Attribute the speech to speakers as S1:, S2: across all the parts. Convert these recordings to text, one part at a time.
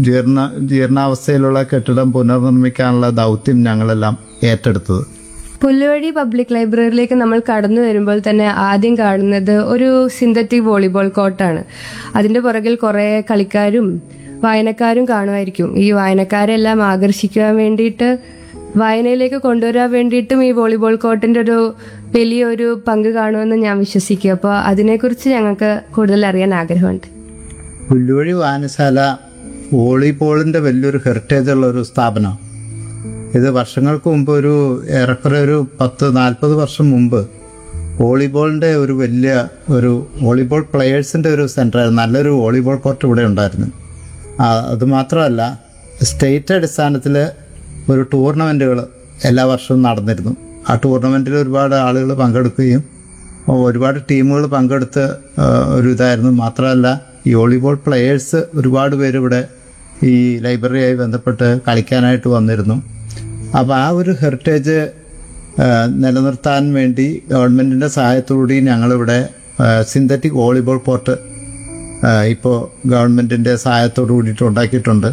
S1: ജീർണ ജീർണാവസ്ഥയിലുള്ള കെട്ടിടം പുനർനിർമ്മിക്കാനുള്ള ദൗത്യം ഞങ്ങളെല്ലാം ഏറ്റെടുത്തത്
S2: പുല്ലുവഴി പബ്ലിക് ലൈബ്രറിയിലേക്ക് നമ്മൾ കടന്നു വരുമ്പോൾ തന്നെ ആദ്യം കാണുന്നത് ഒരു സിന്തറ്റിക് വോളിബോൾ കോർട്ടാണ് അതിന്റെ പുറകിൽ കുറെ കളിക്കാരും വായനക്കാരും കാണുമായിരിക്കും ഈ വായനക്കാരെല്ലാം ആകർഷിക്കാൻ വേണ്ടിയിട്ട് വായനയിലേക്ക് കൊണ്ടുവരാൻ വേണ്ടിയിട്ടും ഈ വോളിബോൾ കോർട്ടിന്റെ ഒരു വലിയൊരു പങ്ക് കാണുമെന്ന് ഞാൻ വിശ്വസിക്കും അപ്പോൾ അതിനെക്കുറിച്ച് ഞങ്ങൾക്ക് കൂടുതൽ അറിയാൻ ആഗ്രഹമുണ്ട്
S1: പുല്ലുവഴി വായനശാല വോളിബോളിൻ്റെ വലിയൊരു ഹെറിറ്റേജ് ഉള്ള ഒരു സ്ഥാപനം ഇത് വർഷങ്ങൾക്ക് മുമ്പ് ഒരു ഏറെക്കുറെ ഒരു പത്ത് നാൽപ്പത് വർഷം മുമ്പ് വോളിബോളിൻ്റെ ഒരു വലിയ ഒരു വോളിബോൾ പ്ലെയേഴ്സിൻ്റെ ഒരു സെൻ്ററായിരുന്നു നല്ലൊരു വോളിബോൾ കോർട്ട് ഇവിടെ ഉണ്ടായിരുന്നു ആ, അത് മാത്രമല്ല സ്റ്റേറ്റ് അടിസ്ഥാനത്തിൽ ഒരു ടൂർണമെൻറ്റുകൾ എല്ലാ വർഷവും നടന്നിരുന്നു ആ ടൂർണമെൻറ്റിൽ ഒരുപാട് ആളുകൾ പങ്കെടുക്കുകയും ഒരുപാട് ടീമുകൾ പങ്കെടുത്ത് ആ, ഒരു ഇതായിരുന്നു മാത്രമല്ല ഈ വോളിബോൾ പ്ലെയേഴ്സ് ഒരുപാട് പേര് ഇവിടെ ഈ ലൈബ്രറിയായി ബന്ധപ്പെട്ട് കളിക്കാനായിട്ട് വന്നിരുന്നു അപ്പോൾ ആ ഒരു ഹെറിറ്റേജ് ആ, നിലനിർത്താൻ വേണ്ടി ഗവൺമെൻറ്റിൻ്റെ സഹായത്തോടുകൂടി ഞങ്ങളിവിടെ സിന്തറ്റിക് വോളിബോൾ കോർട്ട് ഇപ്പോൾ ഗവൺമെൻറ്റിൻ്റെ സഹായത്തോടു കൂടിയിട്ട് ഉണ്ടാക്കിയിട്ടുണ്ട്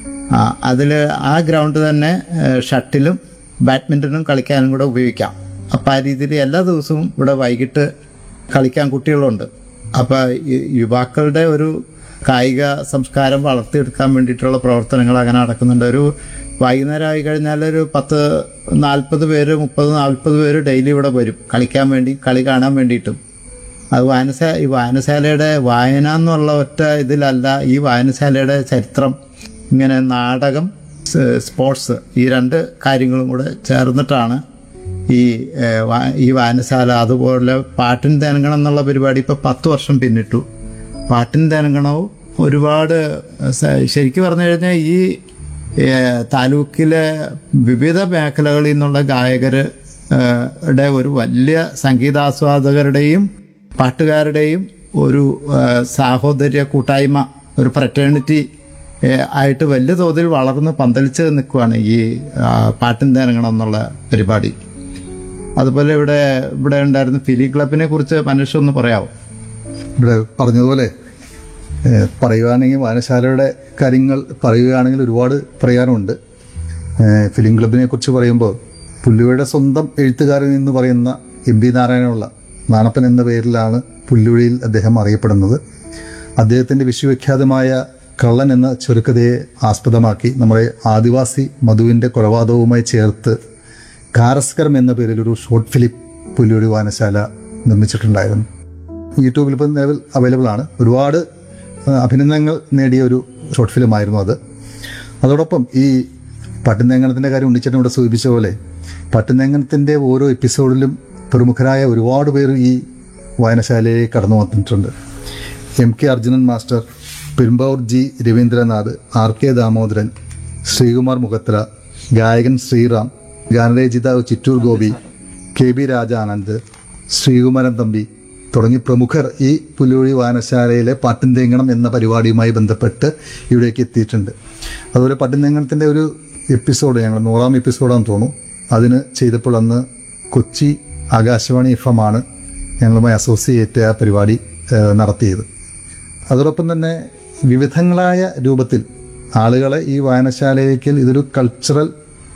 S1: അതിൽ ആ ഗ്രൗണ്ട് തന്നെ ആ, ഷട്ടിലും ബാഡ്മിൻ്റണും കളിക്കാനും കൂടെ ഉപയോഗിക്കാം അപ്പോൾ ആ രീതിയിൽ എല്ലാ ദിവസവും ഇവിടെ വൈകിട്ട് കളിക്കാൻ കുട്ടികളുണ്ട് അപ്പോൾ യുവാക്കളുടെ ഒരു കായിക സംസ്കാരം വളർത്തിയെടുക്കാൻ വേണ്ടിയിട്ടുള്ള പ്രവർത്തനങ്ങൾ അങ്ങനെ നടക്കുന്നുണ്ട് ഒരു വൈകുന്നേരം ആയി കഴിഞ്ഞാൽ ഒരു പത്ത് നാൽപ്പത് പേര് മുപ്പത് നാൽപ്പത് പേര് ഡെയിലി ഇവിടെ വരും കളിക്കാൻ വേണ്ടി കളി കാണാൻ വേണ്ടിയിട്ടും അത് വായനശാല ഈ വായനശാലയുടെ വായന എന്നുള്ള ഒറ്റ ഇതിലല്ല ഈ വായനശാലയുടെ ചരിത്രം ഇങ്ങനെ നാടകം സ് സ്പോർട്സ് ഈ രണ്ട് കാര്യങ്ങളും കൂടെ ചേർന്നിട്ടാണ് ഈ ഏഹ്, വാ- ഈ വായനശാല അതുപോലെ പാട്ടിൻ തേനങ്ങണം എന്നുള്ള പരിപാടി ഇപ്പോൾ പത്ത് വർഷം പിന്നിട്ടു പാട്ടിൻ തേനങ്ങണവും ഒരുപാട് സ- ശരിക്കും പറഞ്ഞു കഴിഞ്ഞാൽ ഈ ഏഹ്, താലൂക്കിലെ വിവിധ മേഖലകളിൽ നിന്നുള്ള ഗായകർ ടെ ഒരു വലിയ സംഗീതാസ്വാദകരുടെയും പാട്ടുകാരുടെയും ഒരു ആ, സാഹോദര്യ കൂട്ടായ്മ ഒരു ഫ്രറ്റേണിറ്റി ആയിട്ട് വലിയ തോതിൽ വളർന്ന് പന്തലിച്ച് നിൽക്കുവാണ് ഈ ആ, പാട്ടും തേനങ്ങണം എന്നുള്ള പരിപാടി അതുപോലെ ഇവിടെ ഇവിടെ ഉണ്ടായിരുന്ന ഫിലി ക്ലബിനെ കുറിച്ച് മനുഷ്യ ഒന്ന് പറയാമോ
S3: ഇവിടെ പറഞ്ഞതുപോലെ ഏഹ്, പറയുകയാണെങ്കിൽ വായനശാലയുടെ കാര്യങ്ങൾ പറയുകയാണെങ്കിൽ ഒരുപാട് പറയാനുണ്ട് ഏഹ്, ഫിലിം ക്ലബിനെ കുറിച്ച് പറയുമ്പോൾ പുല്ലുവയുടെ സ്വന്തം എഴുത്തുകാരൻ എന്ന് പറയുന്ന എം പി നാരായണനുള്ള നാണപ്പൻ എന്ന പേരിലാണ് പുല്ലുവഴിയിൽ അദ്ദേഹം അറിയപ്പെടുന്നത് അദ്ദേഹത്തിൻ്റെ വിശ്വവിഖ്യാതമായ കള്ളൻ എന്ന ചുരുക്കതയെ ആസ്പദമാക്കി നമ്മുടെ ആദിവാസി മധുവിൻ്റെ കൊലപാതകവുമായി ചേർത്ത് കാരസ്കരം എന്ന പേരിൽ ഒരു ഷോർട്ട് ഫിലിം പുല്ലുവഴി വായനശാല നിർമ്മിച്ചിട്ടുണ്ടായിരുന്നു യൂട്യൂബിൽ ഇപ്പോൾ നിലവിൽ അവൈലബിൾ ആണ് ഒരുപാട് ആ, അഭിനന്ദനങ്ങൾ നേടിയ ഒരു ഷോർട്ട് ഫിലിം ആയിരുന്നു അത് അതോടൊപ്പം ഈ പട്ടുനേങ്ങണത്തിൻ്റെ കാര്യം ഉണ്ണിച്ചേട്ടൻ ഇവിടെ സൂചിപ്പിച്ച പോലെ പട്ടുനേങ്ങണത്തിൻ്റെ ഓരോ എപ്പിസോഡിലും പ്രമുഖരായ ഒരുപാട് പേർ ഈ വായനശാലയിലേക്ക് കടന്നു വന്നിട്ടുണ്ട് M K Arjunan master Perumbavoor G Raveendranath R K Damodaran Sreekumar മുഖത്ര ഗായകൻ ശ്രീറാം ഗാനരചിതാവ് ചിറ്റൂർ ഗോപി കെ ബി രാജാനന്ദ് ശ്രീകുമാരൻ തമ്പി തുടങ്ങി പ്രമുഖർ ഈ പുലുവഴി വായനശാലയിലെ പാട്ടും തേങ്ങണം എന്ന പരിപാടിയുമായി ബന്ധപ്പെട്ട് ഇവിടേക്ക് എത്തിയിട്ടുണ്ട് അതുപോലെ പാട്ടും തേങ്ങണത്തിൻ്റെ ഒരു എപ്പിസോഡ് ഞങ്ങൾ നൂറാം എപ്പിസോഡാണെന്ന് തോന്നുന്നു അതിന് ചെയ്തപ്പോൾ അന്ന് കൊച്ചി ആകാശവാണി എഫ് എം ആണ് ഞങ്ങളുമായി അസോസിയേറ്റ് ആ പരിപാടി ഏഹ്, നടത്തിയത് അതോടൊപ്പം തന്നെ വിവിധങ്ങളായ രൂപത്തിൽ ആളുകളെ ഈ വായനശാലയിലേക്ക് ഇതൊരു കൾച്ചറൽ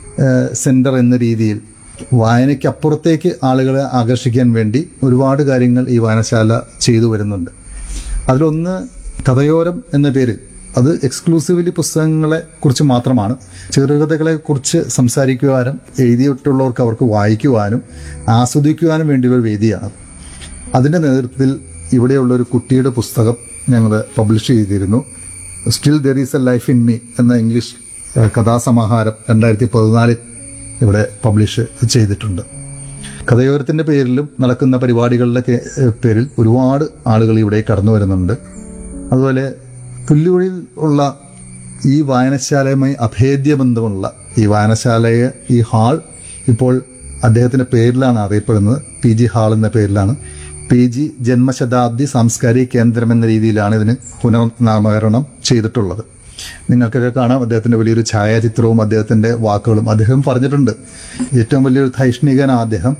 S3: സെൻറ്റർ എന്ന രീതിയിൽ വായനയ്ക്ക് അപ്പുറത്തേക്ക് ആളുകളെ ആകർഷിക്കാൻ വേണ്ടി ഒരുപാട് കാര്യങ്ങൾ ഈ വായനശാല ചെയ്തു വരുന്നുണ്ട് അതിലൊന്ന് കഥയോരം എന്ന പേര് അത് എക്സ്ക്ലൂസീവ്ലി പുസ്തകങ്ങളെ കുറിച്ച് മാത്രമാണ് ചെറുകഥകളെ കുറിച്ച് സംസാരിക്കുവാനും എഴുതിയിട്ടുള്ളവർക്ക് അവർക്ക് വായിക്കുവാനും ആസ്വദിക്കുവാനും വേണ്ടിയുള്ള ഒരു വേദിയാണ് അതിൻ്റെ നേതൃത്വത്തിൽ ഇവിടെയുള്ള ഒരു കുട്ടിയുടെ പുസ്തകം ഞങ്ങൾ പബ്ലിഷ് ചെയ്തിരുന്നു still there is a life in me എന്ന ഇംഗ്ലീഷ് ഏഹ്, കഥാസമാഹാരം രണ്ടായിരത്തി പതിനാലിൽ ഇവിടെ പബ്ലിഷ് ചെയ്തിട്ടുണ്ട് കഥയോരത്തിൻ്റെ പേരിലും നടക്കുന്ന പരിപാടികളുടെ കേ- ഏഹ്, പേരിൽ ഒരുപാട് ആളുകൾ ഇവിടെ കടന്നു വരുന്നുണ്ട് അതുപോലെ പുല്ലുവഴിയിൽ ഉള്ള ഈ വായനശാലയുമായി അഭേദ്യ ബന്ധമുള്ള ഈ വായനശാലയെ ഈ ഹാൾ ഇപ്പോൾ അദ്ദേഹത്തിന്റെ പേരിലാണ് അറിയപ്പെടുന്നത് പി ജി ഹാൾ എന്ന പേരിലാണ് പി ജി ജന്മശതാബ്ദി സാംസ്കാരിക കേന്ദ്രം എന്ന രീതിയിലാണ് ഇതിന് പുനർനാമകരണം ചെയ്തിട്ടുള്ളത് നിങ്ങൾക്കൊക്കെ കാണാം അദ്ദേഹത്തിന്റെ വലിയൊരു ഛായാചിത്രവും അദ്ദേഹത്തിന്റെ വാക്കുകളും അദ്ദേഹം പറഞ്ഞിട്ടുണ്ട് ഏറ്റവും വലിയൊരു ധൈഷ്ണികനാണ് അദ്ദേഹം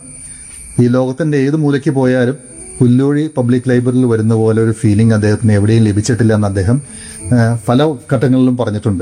S3: ഈ ലോകത്തിന്റെ ഏത് മൂലയ്ക്ക് പോയാലും പുല്ലൂഴി പബ്ലിക് ലൈബ്രറിയിൽ വരുന്ന പോലെ ഒരു ഫീലിംഗ് അദ്ദേഹത്തിന് എവിടെയും ലഭിച്ചിട്ടില്ല എന്ന് അദ്ദേഹം ആ, പല ഘട്ടങ്ങളിലും പറഞ്ഞിട്ടുണ്ട്